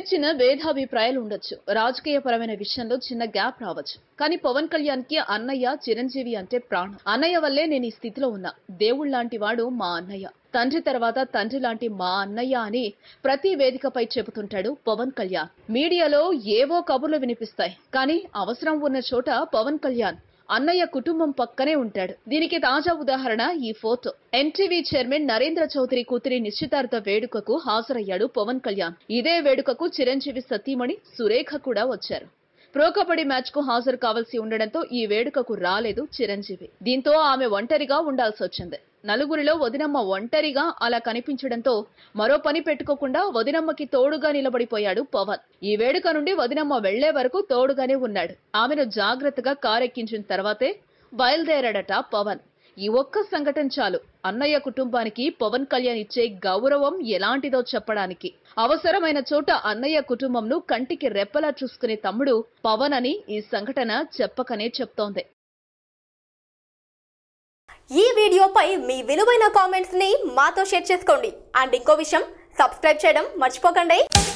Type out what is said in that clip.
చిన్న భేదాభిప్రాయాలు ఉండొచ్చు రాజకీయ పరమైన విషయంలో చిన్న గ్యాప్ రావచ్చు కానీ పవన్ కళ్యాణ్ కి అన్నయ్య చిరంజీవి అంటే ప్రాణం అన్నయ్య వల్లే నేను ఈ స్థితిలో ఉన్నా దేవుళ్ళ లాంటి వాడు మా అన్నయ్య తండ్రి తర్వాత తండ్రి లాంటి మా అన్నయ్య అని ప్రతి వేదికపై చెబుతుంటాడు పవన్ కళ్యాణ్ మీడియాలో ఏవో కబుర్లు వినిపిస్తాయి కానీ అవసరం ఉన్న చోట పవన్ కళ్యాణ్ అన్నయ్య కుటుంబం పక్కనే ఉంటాడు దీనికి తాజా ఉదాహరణ ఈ photo NTV chairman Narendra Chowdary కూతురి నిశ్చితార్థ వేడుకకు హాజరయ్యాడు పవన్ కళ్యాణ్ ఇదే వేడుకకు చిరంజీవి సతీమణి సురేఖ కూడా వచ్చారు ప్రో కబడ్డీ మ్యాచ్ కు హాజరు కావాల్సి ఉండడంతో ఈ వేడుకకు రాలేదు చిరంజీవి దీంతో ఆమె ఒంటరిగా ఉండాల్సి వచ్చింది నలుగురిలో వదినమ్మ ఒంటరిగా అలా కనిపించడంతో మరో పని పెట్టుకోకుండా వదినమ్మకి తోడుగా నిలబడిపోయాడు పవన్ ఈ వేడుక నుండి వదినమ్మ వెళ్లే వరకు తోడుగానే ఉన్నాడు ఆమెను జాగ్రత్తగా కారెక్కించిన తర్వాతే బయలుదేరాడట పవన్ ఈ ఒక్క సంఘటన చాలు అన్నయ్య కుటుంబానికి పవన్ కళ్యాణ్ ఇచ్చే గౌరవం ఎలాంటిదో చెప్పడానికి అవసరమైన చోట అన్నయ్య కుటుంబంను కంటికి రెప్పలా చూసుకునే తమ్ముడు పవన్ అని ఈ సంఘటన చెప్పకనే చెప్తోంది ఈ వీడియోపై మీ విలువైన కామెంట్స్ ని మాతో షేర్ చేసుకోండి అండ్ ఇంకో విషయం సబ్స్క్రైబ్ చేయడం మర్చిపోకండి